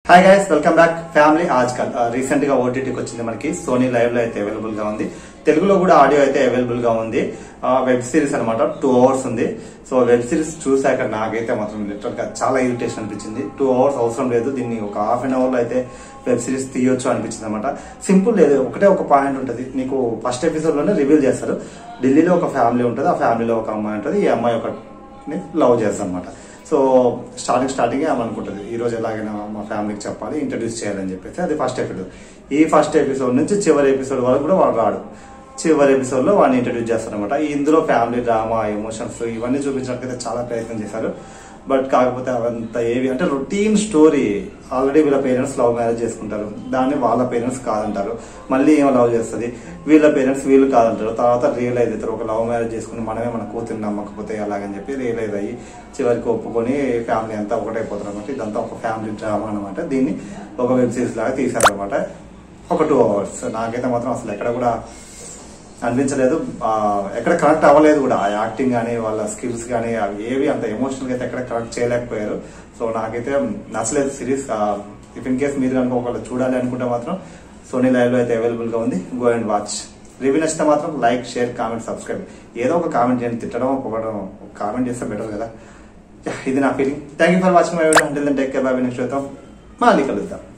hi guys welcome back family Aajkal recent గా ఓటీటీకి వచ్చింది మనకి సోనీ లైవ్ లో అయితే అవైలబుల్ గా ఉంది తెలుగులో కూడా ఆడియో అయితే అవైలబుల్ గా ఉంది వెబ్ సిరీస్ అన్నమాట టూ అవర్స్ ఉంది సో వెబ్ సిరీస్ చూసాక నాకైతే మాత్రం లిటరల్ గా చాలా ఇరిటేషన్ అనిపించింది టూ అవర్స్ అవసరం లేదు దీన్ని ఒక హాఫ్ అన్ అవర్ లో అయితే వెబ్ సిరీస్ తీయొచ్చు అనిపించింది అనమాట సింపుల్ లేదు ఒకటే ఒక పాయింట్ ఉంటుంది నీకు ఫస్ట్ ఎపిసోడ్ లోనే రివీల్ చేస్తారు ఢిల్లీలో ఒక ఫ్యామిలీ ఉంటుంది ఆ ఫ్యామిలీలో ఒక అమ్మాయి ఉంటుంది ఈ అమ్మాయి ఒక లవ్ చేస్తాం అనమాట సో స్టార్టింగ్ స్టార్టింగ్ ఆమె అనుకుంటుంది ఈ రోజు ఎలాగైనా మా ఫ్యామిలీకి చెప్పాలి ఇంట్రడ్యూస్ చేయాలని చెప్పేసి అది ఫస్ట్ ఎపిసోడ్ ఈ ఫస్ట్ ఎపిసోడ్ నుంచి చివరి ఎపిసోడ్ వరకు కూడా వాడు రాడు చివరి ఎపిసోడ్ లో వాడిని ఇంట్రడ్యూస్ చేస్తారనమాట ఇందులో ఫ్యామిలీ డ్రామా ఎమోషన్స్ ఇవన్నీ చూపించడానికి చాలా ప్రయత్నం చేశారు బట్ కాకపోతే అవంత ఏవి అంటే రొటీన్ స్టోరీ ఆల్రెడీ వీళ్ళ పేరెంట్స్ లవ్ మ్యారేజ్ చేసుకుంటారు దాన్ని వాళ్ళ పేరెంట్స్ కాదంటారు మళ్ళీ ఏమో లవ్ చేస్తుంది వీళ్ళ పేరెంట్స్ వీళ్ళు కాదంటారు తర్వాత రియలైజ్ అవుతారు ఒక లవ్ మ్యారేజ్ చేసుకుని మనమే మన కూతురు నమ్మకపోతే అలాగని చెప్పి రియలైజ్ అయ్యి చివరికి ఒప్పుకొని ఫ్యామిలీ అంతా ఒకటైపోతారు అనమాట ఇదంతా ఒక ఫ్యామిలీ డ్రామా అనమాట దీన్ని ఒక వెబ్ సిరీస్ లాగా తీశారనమాట ఒక టూ అవర్స్ నాకైతే మాత్రం అసలు ఎక్కడ కూడా అనిపించలేదు ఆ, ఎక్కడ కనెక్ట్ అవ్వలేదు కూడా ఆ యాక్టింగ్ కానీ వాళ్ళ స్కిల్స్ కానీ అవి ఏవి అంత ఎమోషనల్ గా అయితే ఎక్కడ కనెక్ట్ చేయలేకపోయారు సో నాకైతే నచ్చలేదు సిరీస్ ఇఫ్ ఇన్ కేస్ మీరు కనుక ఒకళ్ళు చూడాలి అనుకుంటే మాత్రం సోనీ లైవ్ లో అయితే అవైలబుల్ గా ఉంది గో అండ్ వాచ్ రివ్యూ నచ్చితే మాత్రం లైక్ షేర్ కామెంట్ సబ్స్క్రైబ్ ఏదో ఒక కామెంట్ చేయండి తిట్టడం పొగడం కామెంట్ చేస్తే బెటర్ కదా Yeah, ఇది నా feeling thank you for watching my video until then take care bye next చూద్దాం మళ్ళీ కలుద్దాం